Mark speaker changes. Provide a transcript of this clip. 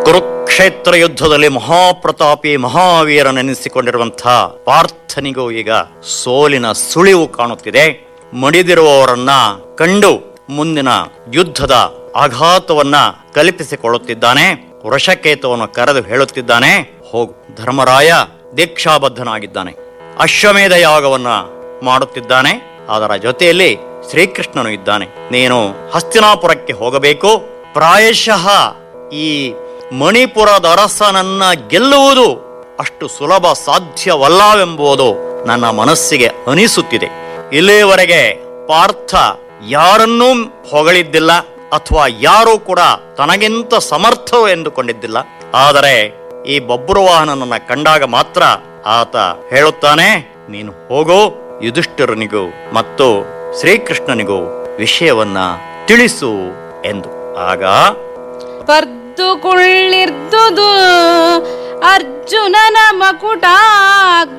Speaker 1: ಕುರುಕ್ಷೇತ್ರ ಯುದ್ಧದಲ್ಲಿ ಮಹಾಪ್ರತಾಪಿ ಮಹಾವೀರನೆನಿಸಿಕೊಂಡಿರುವಂಥ ಪಾರ್ಥನಿಗೂ ಈಗ ಸೋಲಿನ ಸುಳಿವು ಕಾಣುತ್ತಿದೆ ಮಡಿದಿರುವವರನ್ನ ಕಂಡು ಮುಂದಿನ ಯುದ್ಧದ ಆಘಾತವನ್ನ ಕಲ್ಪಿಸಿಕೊಳ್ಳುತ್ತಿದ್ದಾನೆ ವೃಷಕೇತವನ್ನು ಕರೆದು ಹೇಳುತ್ತಿದ್ದಾನೆ ಹೋಗು ಧರ್ಮರಾಯ ದೀಕ್ಷಾಬದ್ಧನಾಗಿದ್ದಾನೆ ಅಶ್ವಮೇಧ ಯಾಗವನ್ನ ಮಾಡುತ್ತಿದ್ದಾನೆ ಅದರ ಜೊತೆಯಲ್ಲಿ ಶ್ರೀಕೃಷ್ಣನು ಇದ್ದಾನೆ ನೀನು ಹಸ್ತಿನಾಪುರಕ್ಕೆ ಹೋಗಬೇಕು ಪ್ರಾಯಶಃ ಈ ಮಣಿಪುರದ ಅರಸನನ್ನ ಗೆಲ್ಲುವುದು ಅಷ್ಟು ಸುಲಭ ಸಾಧ್ಯವಲ್ಲವೆಂಬುದು ನನ್ನ ಮನಸ್ಸಿಗೆ ಅನಿಸುತ್ತಿದೆ ಇಲ್ಲಿಯವರೆಗೆ ಪಾರ್ಥ ಯಾರನ್ನೂ ಹೊಗಳಿದ್ದಿಲ್ಲ ಅಥವಾ ಯಾರೂ ಕೂಡ ತನಗಿಂತ ಸಮರ್ಥ ಎಂದುಕೊಂಡಿದ್ದಿಲ್ಲ ಆದರೆ ಈ ಬಬ್ರುವಾಹನನನ್ನ ಕಂಡಾಗ ಮಾತ್ರ ಆತ ಹೇಳುತ್ತಾನೆ ನೀನು ಹೋಗು ಯುಧಿಷ್ಠಿರನಿಗೂ ಮತ್ತು ಶ್ರೀಕೃಷ್ಣನಿಗೂ ವಿಷಯವನ್ನ ತಿಳಿಸು ಎಂದು ಆಗ
Speaker 2: ಪರ್ದುಕೊಳ್ಳಿರ್ದುದು ಅರ್ಜುನನ ಮಕುಟ